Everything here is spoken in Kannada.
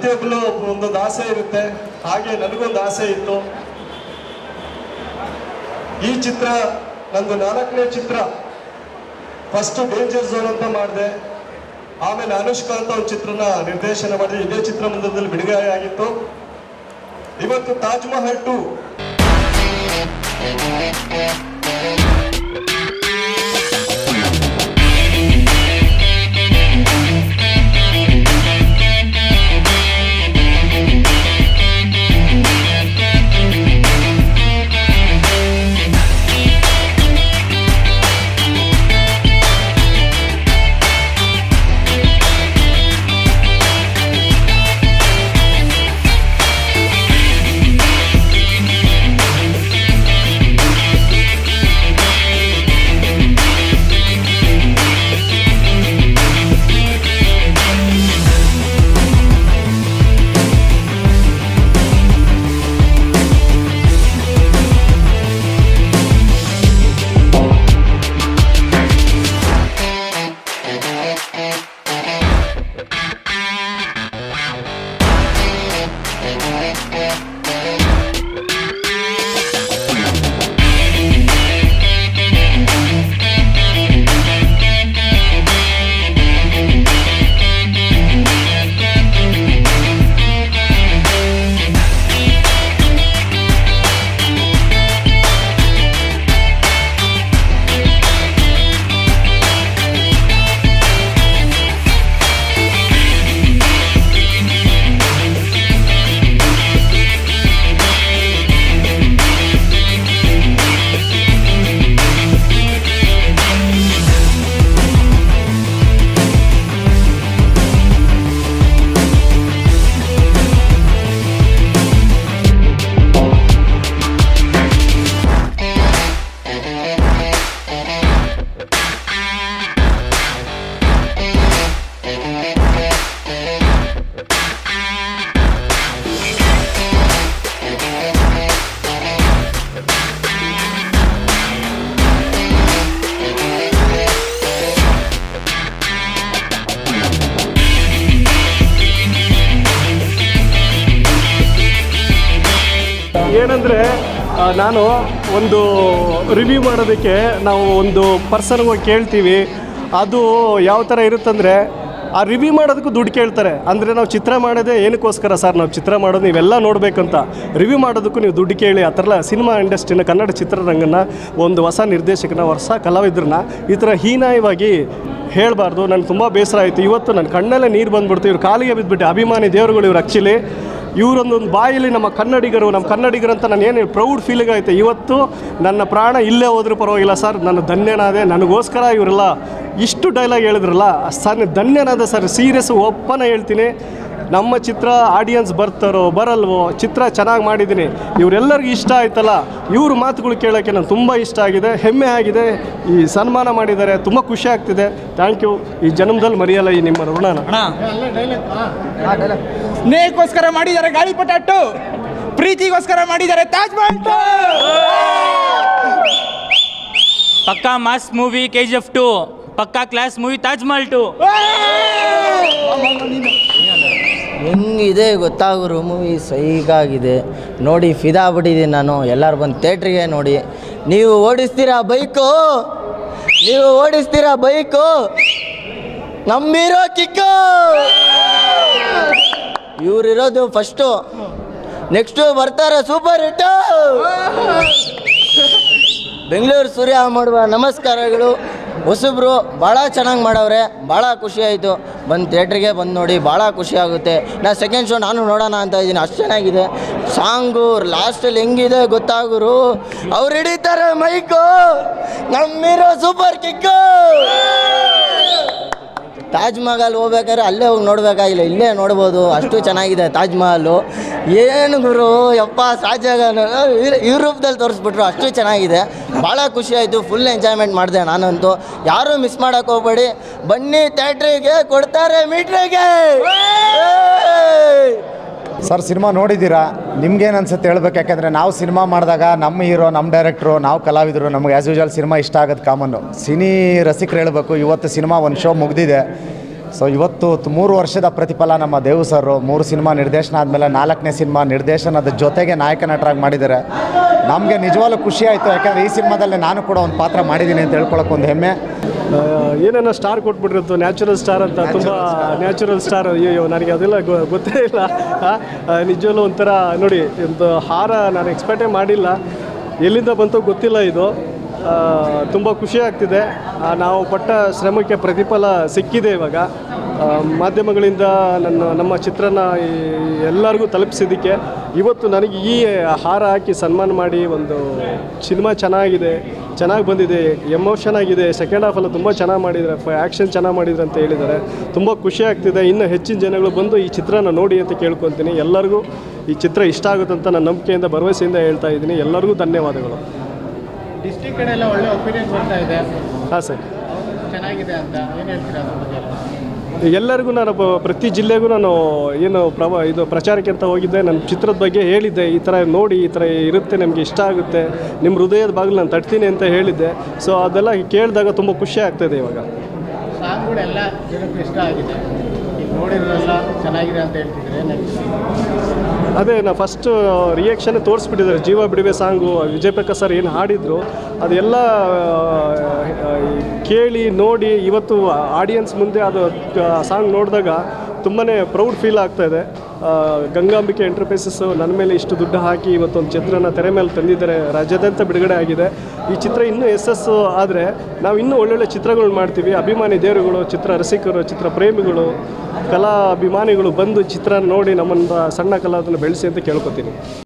ಪ್ರತಿಯೊಬ್ಬರು ಒಂದೊಂದು ಆಸೆ ಇರುತ್ತೆ ಹಾಗೆ ನನಗೊಂದು ಆಸೆ ಇತ್ತು ಈ ಚಿತ್ರ ನಂದು ನಾಲ್ಕನೇ ಚಿತ್ರ ಫಸ್ಟ್ ಡೇಂಜರ್ ಝೋನ್ ಅಂತ ಮಾಡಿದೆ ಆಮೇಲೆ ಅನುಷ್ಕಾ ಅಂತ ಒಂದು ಚಿತ್ರನ ನಿರ್ದೇಶನ ಮಾಡಿದೆ ಇದೇ ಚಿತ್ರಮಂದಿರದಲ್ಲಿ ಬಿಡುಗಡೆ ಆಗಿತ್ತು ಇವತ್ತು ತಾಜ್ ಮಹಲ್ ಟು ಏನಂದರೆ ನಾನು ಒಂದು ರಿವ್ಯೂ ಮಾಡೋದಕ್ಕೆ ನಾವು ಒಂದು ಪರ್ಸನ್ಗೆ ಹೋಗಿ ಕೇಳ್ತೀವಿ ಅದು ಯಾವ ಥರ ಇರುತ್ತಂದರೆ ಆ ರಿವ್ಯೂ ಮಾಡೋದಕ್ಕೂ ದುಡ್ಡು ಕೇಳ್ತಾರೆ ಅಂದರೆ ನಾವು ಚಿತ್ರ ಮಾಡೋದೇ ಏನಕ್ಕೋಸ್ಕರ ಸರ್ ನಾವು ಚಿತ್ರ ಮಾಡೋದು ನೀವೆಲ್ಲ ನೋಡಬೇಕಂತ ರಿವ್ಯೂ ಮಾಡೋದಕ್ಕೂ ನೀವು ದುಡ್ಡು ಕೇಳಿ ಆ ಥರ ಎಲ್ಲ ಸಿನಿಮಾ ಇಂಡಸ್ಟ್ರಿನ ಕನ್ನಡ ಚಿತ್ರರಂಗನ ಒಂದು ಹೊಸ ನಿರ್ದೇಶಕನ ಹೊಸ ಕಲಾವಿದ್ರನ್ನ ಈ ಥರ ಹೀನಾಯವಾಗಿ ಹೇಳಬಾರ್ದು ನನಗೆ ತುಂಬ ಬೇಸರ ಆಯಿತು ಇವತ್ತು ನನ್ನ ಕಣ್ಣಲ್ಲೇ ನೀರು ಬಂದ್ಬಿಡ್ತು ಇವ್ರು ಕಾಲಿಗೆ ಬಿದ್ದುಬಿಟ್ಟು ಅಭಿಮಾನಿ ದೇವರುಗಳು ಇವ್ರು ಆ್ಯಕ್ಚುಲಿ ಇವರೊಂದೊಂದು ಬಾಯಲ್ಲಿ ನಮ್ಮ ಕನ್ನಡಿಗರು ನಮ್ಮ ಕನ್ನಡಿಗರು ಅಂತ ನಾನು ಏನು ಪ್ರೌಡ್ ಫೀಲಿಂಗ್ ಆಯಿತು ಇವತ್ತು ನನ್ನ ಪ್ರಾಣ ಇಲ್ಲೇ ಹೋದ್ರೂ ಪರವಾಗಿಲ್ಲ ಸರ್ ನಾನು ಧನ್ಯನಾದೆ ನನಗೋಸ್ಕರ ಇವರೆಲ್ಲ ಇಷ್ಟು ಡೈಲಾಗ್ ಹೇಳಿದ್ರಲ್ಲ ಸರ್ ಧನ್ಯನಾದ ಸರ್ ಸೀರಿಯಸ್ ಒಪ್ಪನ ಹೇಳ್ತೀನಿ ನಮ್ಮ ಚಿತ್ರ ಆಡಿಯನ್ಸ್ ಬರ್ತಾರೋ ಬರಲ್ವೋ ಚಿತ್ರ ಚೆನ್ನಾಗಿ ಮಾಡಿದ್ದೀನಿ ಇವರೆಲ್ಲರಿಗೂ ಇಷ್ಟ ಆಯ್ತಲ್ಲ ಇವ್ರ ಮಾತುಗಳು ಕೇಳೋಕ್ಕೆ ನಾನು ತುಂಬ ಇಷ್ಟ ಆಗಿದೆ ಹೆಮ್ಮೆ ಆಗಿದೆ ಈ ಸನ್ಮಾನ ಮಾಡಿದ್ದಾರೆ ತುಂಬ ಖುಷಿ ಆಗ್ತಿದೆ ಥ್ಯಾಂಕ್ ಯು ಈ ಜನ್ಮದಲ್ಲಿ ಮರೆಯಲ್ಲ ಈ ನಿಮ್ಮ ಋಣನ ಸ್ನೇಹಕ್ಕೋಸ್ಕರ ಮಾಡಿದ್ದಾರೆ ಗಾಳಿಪಟ ಟು ಪ್ರೀತಿಗೋಸ್ಕರ ಮಾಡಿದ್ದಾರೆ ತಾಜ್ ಮಹಲ್ ಟು ಪಕ್ಕಾ mass movie K G F two ಪಕ್ಕಾ class movie Taj Mahal two ಹೆಂಗಿದೆ ಗೊತ್ತಾಗುರು ಮೂವಿ ಸೈಗಾಗಿದೆ ನೋಡಿ ಫಿದಾ ಆಗ್ಬಿಟ್ಟಿದ್ದೀನಿ ನಾನು ಎಲ್ಲರೂ ಬಂದು ಥಿಯೇಟ್ರಿಗೆ ನೋಡಿ ನೀವು ಓಡಿಸ್ತೀರಾ ಬೈಕು ನೀವು ಓಡಿಸ್ತೀರಾ ಬೈಕು ನಮ್ಮಿರೋ ಕಿಕ್ಕು ಇವರಿರೋದು ಫಸ್ಟು ನೆಕ್ಸ್ಟು ಬರ್ತಾರೆ ಸೂಪರ್ ಹಿಟ್ಟು ಬೆಂಗಳೂರು ಸೂರ್ಯ ಮಾಡುವ ನಮಸ್ಕಾರಗಳು ಹೊಸಬ್ರು ಭಾಳ ಚೆನ್ನಾಗಿ ಮಾಡವ್ರೆ ಭಾಳ ಖುಷಿ ಆಯಿತು ಬಂದು ಥಿಯೇಟ್ರಿಗೆ ಬಂದು ನೋಡಿ ಭಾಳ ಖುಷಿ ಆಗುತ್ತೆ ನಾ ಸೆಕೆಂಡ್ ಶೋ ನಾನು ನೋಡೋಣ ಅಂತ ಇದ್ದೀನಿ ಅಷ್ಟು ಚೆನ್ನಾಗಿದೆ ಸಾಂಗು ಲಾಸ್ಟಲ್ಲಿ ಹೆಂಗಿದೆ ಗೊತ್ತಾಗುರು ಅವ್ರು ಹಿಡಿತಾರೆ ಮೈಕು ನಮ್ಮಿರೋ ಸೂಪರ್ ಕಿಕ್ಕು ತಾಜ್ ಮಹಲ್ ಹೋಗ್ಬೇಕಾದ್ರೆ ಅಲ್ಲೇ ಹೋಗಿ ನೋಡಬೇಕಾಗಿಲ್ಲ ಇಲ್ಲೇ ನೋಡ್ಬೋದು ಅಷ್ಟು ಚೆನ್ನಾಗಿದೆ ತಾಜ್ ಮಹಲು ಏನು ಗುರು ಯಪ್ಪ ಶಾಜಹಾನ್ ಈ ರೂಪದಲ್ಲಿ ತೋರಿಸ್ಬಿಟ್ರು ಅಷ್ಟು ಚೆನ್ನಾಗಿದೆ ಭಾಳ ಖುಷಿ ಆಯಿತು ಫುಲ್ ಎಂಜಾಯ್ಮೆಂಟ್ ಮಾಡಿದೆ ನಾನಂತೂ ಯಾರೂ ಮಿಸ್ ಮಾಡೋಕೆ ಹೋಗ್ಬೇಡಿ ಬನ್ನಿ ಥಿಯೇಟ್ರಿಗೆ ಕೊಡ್ತಾರೆ ಮೀಟ್ರಿಗೆ ಸರ್ ಸಿನಿಮಾ ನೋಡಿದ್ದೀರಾ ನಿಮ್ಗೇನು ಅನ್ಸುತ್ತೆ ಹೇಳ್ಬೇಕು ಯಾಕಂದರೆ ನಾವು ಸಿನಿಮಾ ಮಾಡಿದಾಗ ನಮ್ಮ ಹೀರೋ ನಮ್ಮ ಡೈರೆಕ್ಟ್ರು ನಾವು ಕಲಾವಿದರು ನಮಗೆ ಆ್ಯಸ್ ಯೂಶಲ್ ಸಿನಿಮಾ ಇಷ್ಟ ಆಗೋದು ಕಾಮನ್ನು ಸಿನಿ ರಸಿಕರು ಹೇಳಬೇಕು ಇವತ್ತು ಸಿನಿಮಾ ಒಂದು ಶೋ ಮುಗ್ದಿದೆ ಸೊ ಇವತ್ತು ತ್- ಮೂರು ವರ್ಷದ ಪ್ರತಿಫಲ ನಮ್ಮ ದೇವು ಸರ್ ಮೂರು ಸಿನಿಮಾ ನಿರ್ದೇಶನ ಆದಮೇಲೆ ನಾಲ್ಕನೇ ಸಿನಿಮಾ ನಿರ್ದೇಶನದ ಜೊತೆಗೆ ನಾಯಕ ನಟರಾಗಿ ಮಾಡಿದ್ದಾರೆ ನಮಗೆ ನಿಜವಾಗ್ಲೂ ಖುಷಿ ಆಯಿತು ಯಾಕಂದರೆ ಈ ಸಿನಿಮಾದಲ್ಲಿ ನಾನು ಕೂಡ ಒಂದು ಪಾತ್ರ ಮಾಡಿದ್ದೀನಿ ಅಂತ ಹೇಳ್ಕೊಳಕ್ಕೆ ಒಂದು ಹೆಮ್ಮೆ ಏನೇನೋ ಸ್ಟಾರ್ ಕೊಟ್ಬಿಟ್ಟಿರುತ್ತೋ ನ್ಯಾಚುರಲ್ ಸ್ಟಾರ್ ಅಂತ ತುಂಬ ನ್ಯಾಚುರಲ್ ಸ್ಟಾರ್ ಅಯ್ಯೋ ನನಗೆ ಅದೆಲ್ಲ ಗೊ- ಗೊತ್ತೇ ಇಲ್ಲ ಆ, ಆ, ನಿಜವಲ್ಲೂ ಒಂಥರ ನೋಡಿ ಒಂದು ಹಾರ ನಾನು ಎಕ್ಸ್ಪೆಕ್ಟೇ ಮಾಡಿಲ್ಲ ಎಲ್ಲಿಂದ ಬಂತೋ ಗೊತ್ತಿಲ್ಲ ಇದು ತುಂಬ ಖುಷಿ ಆಗ್ತಿದೆ ಆ, ನಾವು ಪಟ್ಟ ಶ್ರಮಕ್ಕೆ ಪ್ರತಿಫಲ ಸಿಕ್ಕಿದೆ ಇವಾಗ ಆ, ಮಾಧ್ಯಮಗಳಿಂದ ನನ್ನ ನಮ್ಮ ಚಿತ್ರನ ಈ- ಎಲ್ಲರಿಗೂ ತಲುಪಿಸಿದ್ದಕ್ಕೆ ಇವತ್ತು ನನಗೆ ಈ ಹಾರ ಹಾಕಿ ಸನ್ಮಾನ ಮಾಡಿ ಒಂದು ಸಿನಿಮಾ ಚೆನ್ನಾಗಿದೆ ಚೆನ್ನಾಗಿ ಬಂದಿದೆ ಎಮೋಷನ್ ಆಗಿದೆ ಸೆಕೆಂಡ್ ಹಾಫ್ ಎಲ್ಲ ತುಂಬ ಚೆನ್ನಾಗಿ ಮಾಡಿದ್ದಾರೆ ಆ್ಯಕ್ಷನ್ ಚೆನ್ನಾಗಿ ಮಾಡಿದ್ರು ಅಂತ ಹೇಳಿದ್ದಾರೆ ತುಂಬ ಖುಷಿ ಆಗ್ತಿದೆ ಇನ್ನು ಹೆಚ್ಚಿನ ಜನಗಳು ಬಂದು ಈ ಚಿತ್ರನ ನೋಡಿ ಅಂತ ಕೇಳ್ಕೊತೀನಿ ಎಲ್ಲರಿಗೂ ಈ ಚಿತ್ರ ಇಷ್ಟ ಆಗುತ್ತಂತ ನನ್ನ ನಂಬಿಕೆಯಿಂದ ಭರವಸೆಯಿಂದ ಹೇಳ್ತಾ ಇದ್ದೀನಿ ಎಲ್ಲರಿಗೂ ಧನ್ಯವಾದಗಳು ಡಿಸ್ಟ್ರಿಕ್ಟ್ ಕಡೆ ಎಲ್ಲ ಒಳ್ಳೆ ಒಪಿನಿಯನ್ ಬರ್ತಾ ಇದೆ ಹಾಂ ಸರ್ ಚೆನ್ನಾಗಿದೆ ಅಂತ ಏನು ಹೇಳ್ತೀರಾ ಅದ್ರ ಬಗ್ಗೆ ಎಲ್ಲ? ಎಲ್ಲರಿಗೂ ನಾನು ಪ- ಪ್ರತಿ ಜಿಲ್ಲೆಗೂ ನಾನು ಏನು ಪ್ರವ ಇದು ಪ್ರಚಾರಕ್ಕೆ ಅಂತ ಹೋಗಿದ್ದೆ ನನ್ನ ಚಿತ್ರದ ಬಗ್ಗೆ ಹೇಳಿದ್ದೆ ಈ ಥರ ನೋಡಿ ಈ ಥರ ಇರುತ್ತೆ ನಿಮಗೆ ಇಷ್ಟ ಆಗುತ್ತೆ ನಿಮ್ಮ ಹೃದಯದ ಬಾಗಿಲು ನಾನು ತಟ್ತೀನಿ ಅಂತ ಹೇಳಿದ್ದೆ ಸೊ ಅದೆಲ್ಲ ಕೇಳಿದಾಗ ತುಂಬ ಖುಷಿ ಆಗ್ತಾಯಿದೆ ಇವಾಗ ಸಾಂಗ್ಗಳೆಲ್ಲ ಜನಕ್ಕೆ ಇಷ್ಟ ಆಗಿದೆ ಈಗ ನೋಡಿರೋರೆಲ್ಲ ಚೆನ್ನಾಗಿದೆ ಅಂತ ಹೇಳ್ತಿದ್ರೆ ಏನು ಹೇಳ್ತೀರಾ ಅದೇ ನಾ ಫಸ್ಟ್ ರಿಯಾಕ್ಷನ್ ತೋರಿಸ್ಬಿಟ್ಟಿದ್ದಾರೆ ಜೀವ ಬಿಡುವೆ ಸಾಂಗು ವಿಜಯ್ ಪ್ರಕಾಶ್ ಸರ್ ಏನು ಹಾಡಿದ್ರು ಅದೆಲ್ಲ ಆ, ಕೇಳಿ ನೋಡಿ ಇವತ್ತು ಆಡಿಯನ್ಸ್ ಮುಂದೆ ಅದು ಸಾಂಗ್ ನೋಡಿದಾಗ ತುಂಬಾ ಪ್ರೌಡ್ ಫೀಲ್ ಆಗ್ತಾ ಇದೆ ಆ, ಗಂಗಾಂಬಿಕೆ ಎಂಟರ್ಪ್ರೈಸಸ್ಸು ನನ್ನ ಮೇಲೆ ಇಷ್ಟು ದುಡ್ಡು ಹಾಕಿ ಇವತ್ತೊಂದು ಚಿತ್ರನ ತೆರೆ ಮೇಲೆ ತಂದಿದ್ದಾರೆ ರಾಜ್ಯಾದ್ಯಂತ ಬಿಡುಗಡೆ ಆಗಿದೆ ಈ ಚಿತ್ರ ಇನ್ನೂ ಯಶಸ್ಸು ಆದರೆ ನಾವು ಇನ್ನೂ ಒಳ್ಳೊಳ್ಳೆ ಚಿತ್ರಗಳು ಮಾಡ್ತೀವಿ ಅಭಿಮಾನಿ ದೇವರುಗಳು ಚಿತ್ರ ರಸಿಕರು ಚಿತ್ರ ಪ್ರೇಮಿಗಳು ಕಲಾ ಅಭಿಮಾನಿಗಳು ಬಂದು ಚಿತ್ರ ನೋಡಿ ನಮ್ಮನ್ನು ಸಣ್ಣ ಕಲಾವಿದನ್ನು ಬೆಳೆಸಿ ಅಂತ ಕೇಳ್ಕೊತೀನಿ